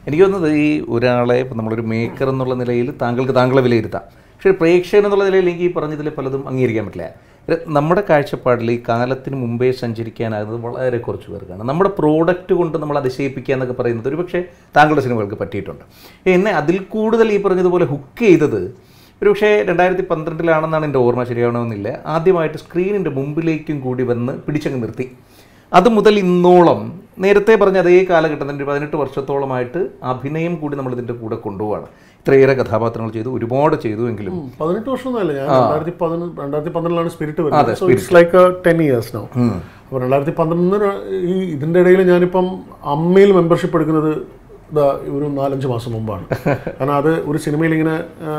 എനിക്ക് തോന്നുന്നത് ഈ ഒരാളെ ഇപ്പം നമ്മളൊരു മേക്കർ എന്നുള്ള നിലയിൽ താങ്കൾക്ക് താങ്കളെ വിലയിരുത്താം പക്ഷേ പ്രേക്ഷകൻ എന്നുള്ള നിലയിൽ എനിക്ക് ഈ പറഞ്ഞതിൽ പലതും അംഗീകരിക്കാൻ പറ്റില്ല ഇത് നമ്മുടെ കാഴ്ചപ്പാടിൽ ഈ കാലത്തിന് മുമ്പേ സഞ്ചരിക്കാനാകുന്നത് വളരെ കുറച്ച് പേർക്കാണ് നമ്മുടെ പ്രോഡക്റ്റ് കൊണ്ട് നമ്മൾ അതിശയിപ്പിക്കുക എന്നൊക്കെ പറയുന്നത് ഒരു പക്ഷേ താങ്കളുടെ സിനിമകൾക്ക് പറ്റിയിട്ടുണ്ട് എന്നെ അതിൽ കൂടുതൽ ഈ പറഞ്ഞതുപോലെ ഹുക്ക് ചെയ്തത് ഒരു പക്ഷേ രണ്ടായിരത്തി പന്ത്രണ്ടിലാണെന്നാണ് എൻ്റെ ഓർമ്മ ശരിയാവണമെന്നില്ല ആദ്യമായിട്ട് സ്ക്രീനിൻ്റെ മുമ്പിലേക്കും കൂടി വന്ന് പിടിച്ചങ്ങ് നിർത്തി അത് മുതൽ ഇന്നോളം നേരത്തെ പറഞ്ഞ അതേ കാലഘട്ടത്തിൻ്റെ പതിനെട്ട് വർഷത്തോളമായിട്ട് അഭിനയം കൂടി നമ്മൾ ഇതിൻ്റെ കൂടെ കൊണ്ടുപോവാണ് ഇത്രയേറെ കഥാപാത്രങ്ങൾ ചെയ്തു ഒരുപാട് ചെയ്തു എങ്കിലും പതിനെട്ട് വർഷമൊന്നുമല്ല ഞാൻ രണ്ടായിരത്തി പതിനൊന്ന് രണ്ടായിരത്തി പന്ത്രണ്ടിലാണ് സ്പിരിറ്റ് വരുന്നത് so it's like ten years no അപ്പോൾ രണ്ടായിരത്തി പന്ത്രണ്ടിന് ഈ ഇതിൻ്റെ ഇടയിൽ ഞാനിപ്പം അമ്മയിൽ മെമ്പർഷിപ്പ് എടുക്കുന്നത് ഇതാ ഒരു നാലഞ്ച് മാസം മുമ്പാണ് കാരണം അത് ഒരു സിനിമയിൽ ഇങ്ങനെ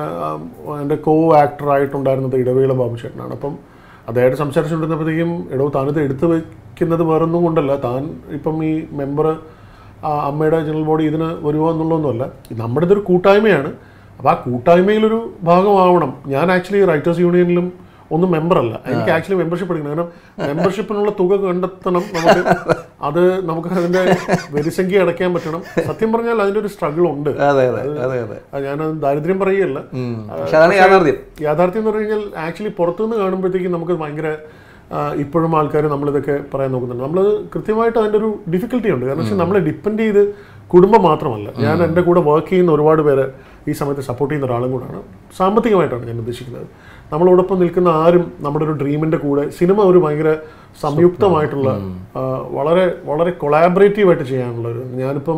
എൻ്റെ കോ ആക്ടറായിട്ടുണ്ടായിരുന്നത് ഇടവേള ബാബു ചേട്ടനാണ് അപ്പം അദ്ദേഹമായിട്ട് സംസാരിച്ചുകൊണ്ടിരുന്നപ്പോഴത്തേക്കും എടോ താനിത് എടുത്തു വെക്കുന്നത് വേറൊന്നും കൊണ്ടല്ല താൻ ഇപ്പം ഈ മെമ്പർ അമ്മയുടെ ജനറൽ ബോഡി ഇതിന് വരുമോ എന്നുള്ളതൊന്നുമല്ല നമ്മുടെ ഇതൊരു കൂട്ടായ്മയാണ് അപ്പോൾ ആ കൂട്ടായ്മയിലൊരു ഭാഗമാവണം ഞാൻ ആക്ച്വലി റൈറ്റേഴ്സ് യൂണിയനിലും ഒന്നും മെമ്പറല്ല എനിക്ക് ആക്ച്വലി മെമ്പർഷിപ്പ് എടുക്കണം കാരണം മെമ്പർഷിപ്പിനുള്ള തുക കണ്ടെത്തണം നമുക്ക് അത് നമുക്ക് അതിന്റെ വരിസംഖ്യ അടയ്ക്കാൻ പറ്റണം സത്യം പറഞ്ഞാൽ അതിന്റെ ഒരു സ്ട്രഗിൾ ഉണ്ട് അതെ അതെ അതെ അതെ അത് ഞാൻ ദാരിദ്ര്യം പറയുകയല്ല ഉം. പക്ഷെ അതാണ് യാഥാർത്ഥ്യം യാഥാർത്ഥ്യം എന്ന് പറഞ്ഞു കഴിഞ്ഞാൽ ആക്ച്വലി പുറത്തുനിന്ന് കാണുമ്പോഴത്തേക്കും നമുക്ക് ഭയങ്കര ആ, ഇപ്പോഴും ആൾക്കാർ നമ്മളിതൊക്കെ പറയാൻ നോക്കുന്നുണ്ട് നമ്മൾ കൃത്യമായിട്ട് അതിൻ്റെ ഒരു ഡിഫിക്കൽട്ടി ഉണ്ട് കാരണം വെച്ചാൽ നമ്മളെ ഡിപ്പെൻഡ് ചെയ്ത് കുടുംബം മാത്രമല്ല ഞാൻ എൻ്റെ കൂടെ വർക്ക് ചെയ്യുന്ന ഒരുപാട് പേര് ഈ സമയത്ത് സപ്പോർട്ട് ചെയ്യുന്ന ഒരാളും കൂടാണ് സാമ്പത്തികമായിട്ടാണ് ഞാൻ ഉദ്ദേശിക്കുന്നത് നമ്മളോടൊപ്പം നിൽക്കുന്ന ആരും നമ്മുടെ ഒരു ഡ്രീമിൻ്റെ കൂടെ സിനിമ ഒരു ഭയങ്കര സംയുക്തമായിട്ടുള്ള ആ, വളരെ വളരെ കൊളാബറേറ്റീവായിട്ട് ചെയ്യാനുള്ള ഒരു ഞാനിപ്പം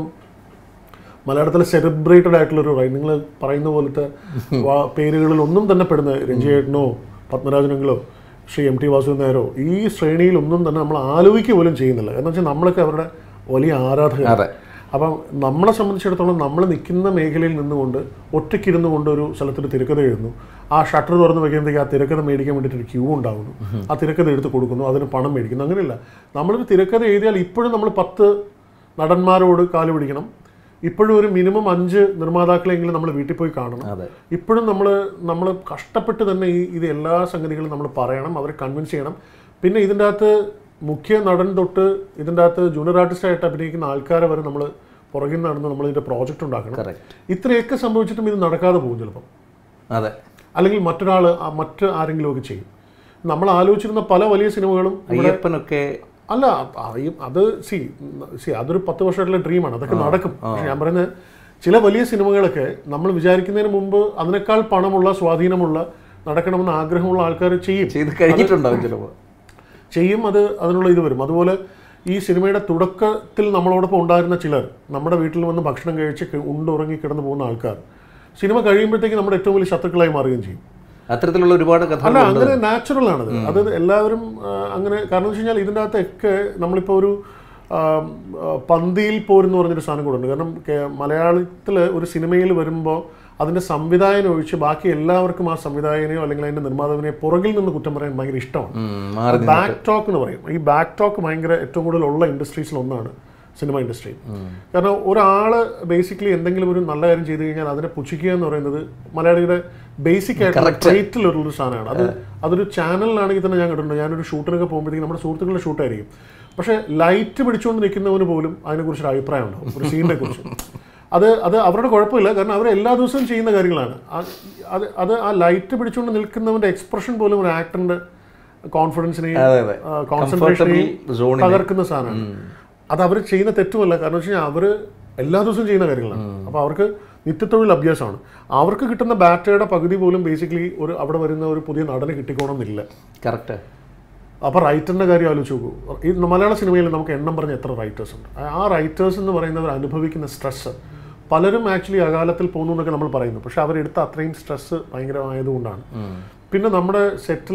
മലയാളത്തിലെ സെലിബ്രേറ്റഡ് ആയിട്ടുള്ള ഒരു റൈറ്റ് നിങ്ങൾ പറയുന്ന പോലത്തെ വാ- പേരുകളിൽ ഒന്നും തന്നെ പെടുന്ന രഞ്ജിയേട്ടനോ പത്മരാജനെങ്കിലോ ശ്രീ എം ടി വാസുദേവൻ നായരോ ഈ ശ്രേണിയിൽ ഒന്നും തന്നെ നമ്മൾ ആലോചിക്കുക പോലും ചെയ്യുന്നില്ല കാരണം വെച്ചാൽ നമ്മളൊക്കെ അവരുടെ വലിയ ആരാധകരാണ് അതെ അപ്പം നമ്മളെ സംബന്ധിച്ചിടത്തോളം നമ്മൾ നിൽക്കുന്ന മേഖലയിൽ നിന്നുകൊണ്ട് ഒറ്റയ്ക്കിരുന്നു കൊണ്ട് ഒരു സ്ഥലത്തൊരു തിരക്കഥ എഴുതുന്നു ആ ഷട്ടർ തുറന്ന് വെക്കുമ്പോഴത്തേക്ക് ആ തിരക്കഥ മേടിക്കാൻ വേണ്ടിയിട്ട് ഒരു ക്യൂ ഉണ്ടാകുന്നു ആ തിരക്കഥ എടുത്ത് കൊടുക്കുന്നു അതിന് പണം മേടിക്കുന്നു അങ്ങനെയല്ല നമ്മളൊരു തിരക്കഥ എഴുതിയാൽ ഇപ്പോഴും നമ്മൾ പത്ത് നടന്മാരോട് കാല് പിടിക്കണം ഇപ്പോഴും ഒരു മിനിമം അഞ്ച് നിർമ്മാതാക്കളെങ്കിലും നമ്മൾ വീട്ടിൽ പോയി കാണണം അതെ ഇപ്പോഴും നമ്മൾ നമ്മൾ കഷ്ടപ്പെട്ട് തന്നെ ഈ ഇത് എല്ലാ സംഗതികളും നമ്മൾ പറയണം അവരെ കൺവിൻസ് ചെയ്യണം പിന്നെ ഇതിൻ്റെ അകത്ത് മുഖ്യ നടൻ തൊട്ട് ഇതിൻ്റെ അകത്ത് ജൂനിയർ ആർട്ടിസ്റ്റായിട്ട് അഭിനയിക്കുന്ന ആൾക്കാരെ വരെ നമ്മൾ പുറകിൽ നടന്ന് നമ്മൾ ഇതിൻ്റെ പ്രോജക്റ്റ് ഉണ്ടാക്കണം കറക്റ്റ് ഇത്രയൊക്കെ സംഭവിച്ചിട്ടും ഇത് നടക്കാതെ പോകും ചിലപ്പം അതെ അല്ലെങ്കിൽ മറ്റൊരാൾ മറ്റ് ആരെങ്കിലും ഒക്കെ ചെയ്യും നമ്മൾ ആലോചിച്ചിരുന്ന പല വലിയ സിനിമകളും അയ്യപ്പനൊക്കെ അല്ല ആ- ഈ- അത് സി സി അതൊരു പത്ത് വർഷമായിട്ടുള്ള ഡ്രീമാണ് അതൊക്കെ നടക്കും പക്ഷെ ഞാൻ പറയുന്നത് ചില വലിയ സിനിമകളൊക്കെ നമ്മൾ വിചാരിക്കുന്നതിന് മുമ്പ് അതിനേക്കാൾ പണമുള്ള സ്വാധീനമുള്ള നടക്കണമെന്ന് ആഗ്രഹമുള്ള ആൾക്കാർ ചെയ്യും ചെയ്ത് കഴിഞ്ഞിട്ടുണ്ടാവും ചിലപ്പോൾ ചെയ്യും അത് അതിനുള്ള ഇത് വരും അതുപോലെ ഈ സിനിമയുടെ തുടക്കത്തിൽ നമ്മളോടൊപ്പം ഉണ്ടായിരുന്ന ചിലർ നമ്മുടെ വീട്ടിൽ വന്ന് ഭക്ഷണം കഴിച്ച് കി- ഉണ്ടുറങ്ങി കിടന്നു പോകുന്ന ആൾക്കാർ സിനിമ കഴിയുമ്പോഴത്തേക്ക് നമ്മുടെ ഏറ്റവും വലിയ ശത്രുക്കളായി മാറുകയും ചെയ്യും അത്തരത്തിലുള്ള ഒരുപാട് അല്ല കഥകൾ അങ്ങനെ നാച്ചുറൽ ആണത് അത് എല്ലാവരും ആ, അങ്ങനെ കാരണം വെച്ച് കഴിഞ്ഞാൽ ഇതിൻ്റെ അകത്തൊക്കെ നമ്മളിപ്പോൾ ഒരു ആ, ആ, പന്തിയിൽ പോരെന്ന് പറഞ്ഞൊരു സാധനം കൂടെ ഉണ്ട് കാരണം മലയാളത്തിൽ ഒരു സിനിമയിൽ വരുമ്പോൾ അതിൻ്റെ സംവിധായകനെ ഒഴിച്ച് ബാക്കി എല്ലാവർക്കും ആ സംവിധായകനെയോ അല്ലെങ്കിൽ അതിൻ്റെ നിർമ്മാതാവിനെയോ പുറകിൽ നിന്ന് കുറ്റം പറയാൻ ഭയങ്കര ഇഷ്ടമാണ് ഉം, മാറി നിന്ന് ബാക്ക് ടോക്ക് എന്ന് പറയും ഈ ബാക്ക് ടോക്ക് ഭയങ്കര ഏറ്റവും കൂടുതൽ ഉള്ള ഇൻഡസ്ട്രീസിൽ ഒന്നാണ് സിനിമ ഇൻഡസ്ട്രി കാരണം ഒരാൾ ബേസിക്കലി എന്തെങ്കിലും ഒരു നല്ല കാര്യം ചെയ്തു കഴിഞ്ഞാൽ അതിനെ പുച്ഛിക്കുക എന്ന് പറയുന്നത് മലയാളിയുടെ ബേസിക് ആയിട്ടുള്ള ട്രേറ്റിലുള്ളൊരു സാധനമാണ് അത് അതൊരു ചാനലിലാണെങ്കിൽ തന്നെ ഞാൻ കണ്ടിട്ടുണ്ട് ഞാനൊരു ഷൂട്ടിനൊക്കെ പോകുമ്പോഴത്തേക്കും നമ്മുടെ സുഹൃത്തുക്കളുടെ ഷൂട്ടായിരിക്കും പക്ഷേ ലൈറ്റ് പിടിച്ചുകൊണ്ട് നിൽക്കുന്നവന് പോലും അതിനെക്കുറിച്ചൊരു അഭിപ്രായം ഉണ്ടാവും ഒരു സീനിനെ കുറിച്ച് അത് അത് അവരുടെ കുഴപ്പമില്ല കാരണം അവർ എല്ലാ ദിവസവും ചെയ്യുന്ന കാര്യങ്ങളാണ് ആ- അത് അത് ആ ലൈറ്റ് പിടിച്ചുകൊണ്ട് നിൽക്കുന്നവന്റെ എക്സ്പ്രഷൻ പോലും ഒരു ആക്ടറിന്റെ കോൺഫിഡൻസിനെയും അതെ അതെ കോൺസെൻട്രേഷനെയും കംഫർട്ടബിൾ സോണിൽ തകർക്കുന്ന സാധനമാണ് അത് അവർ ചെയ്യുന്ന തെറ്റുമല്ല കാരണം വെച്ച് കഴിഞ്ഞാൽ അവർ എല്ലാ ദിവസവും ചെയ്യുന്ന കാര്യങ്ങളാണ് അപ്പോൾ അവർക്ക് നിത്യത്തൊഴിൽ അഭ്യാസമാണ് അവർക്ക് കിട്ടുന്ന ബാറ്റയുടെ പകുതി പോലും ബേസിക്കലി ഒരു അവിടെ വരുന്ന ഒരു പുതിയ നടന് കിട്ടിക്കോണമെന്നില്ല കറക്റ്റ് അപ്പോൾ റൈറ്ററിൻ്റെ കാര്യം ആലോചിച്ച് നോക്കൂ ഈ മലയാള സിനിമയിൽ നമുക്ക് എണ്ണം പറഞ്ഞ എത്ര റൈറ്റേഴ്സ് ഉണ്ട് ആ- ആ റൈറ്റേഴ്സ് എന്ന് പറയുന്നവർ അനുഭവിക്കുന്ന സ്ട്രെസ്സ് പലരും ആക്ച്വലി അകാലത്തിൽ പോകുന്നു എന്നൊക്കെ നമ്മൾ പറയുന്നു പക്ഷെ അവരെടുത്ത അത്രയും സ്ട്രെസ്സ് ഭയങ്കരമായതുകൊണ്ടാണ് പിന്നെ നമ്മുടെ സെറ്റിൽ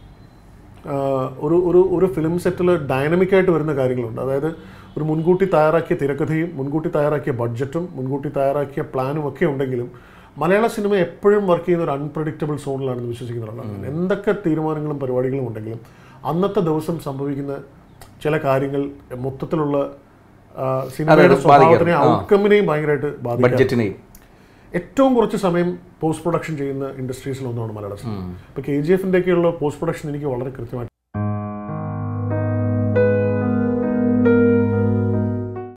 ഒരു ഒരു ഒരു ഫിലിം സെറ്റിൽ ഡൈനമിക്കായിട്ട് വരുന്ന കാര്യങ്ങളുണ്ട് അതായത് ഒരു മുൻകൂട്ടി തയ്യാറാക്കിയ തിരക്കഥയും മുൻകൂട്ടി തയ്യാറാക്കിയ ബഡ്ജറ്റും മുൻകൂട്ടി തയ്യാറാക്കിയ പ്ലാനും ഒക്കെ ഉണ്ടെങ്കിലും മലയാള സിനിമ എപ്പോഴും വർക്ക് ചെയ്യുന്ന ഒരു അൺപ്രഡിക്റ്റബിൾ സോണിലാണെന്ന് വിശ്വസിക്കുന്ന ഒരാളാണ് എന്തൊക്കെ തീരുമാനങ്ങളും പരിപാടികളും ഉണ്ടെങ്കിലും അന്നത്തെ ദിവസം സംഭവിക്കുന്ന ചില കാര്യങ്ങൾ മൊത്തത്തിലുള്ള ആ, സിനിമയുടെ അതെ, സ്വഭാവത്തിനെയും ബാധിക്കാറ്. ആ. ഔട്ട്കമ്മിനെയും ഭയങ്കരമായിട്ട് ബാധിക്കും ബഡ്ജറ്റിനെയും ഏറ്റവും കുറച്ച് സമയം പോസ്റ്റ് പ്രൊഡക്ഷൻ ചെയ്യുന്ന ഇൻഡസ്ട്രീസിൽ ഒന്നാണ് മലയാള സിനിമ ഇപ്പോൾ കെ ജി എഫിൻ്റെ ഒക്കെയുള്ള പോസ്റ്റ് പ്രൊഡക്ഷൻ എനിക്ക് വളരെ കൃത്യമായിട്ട്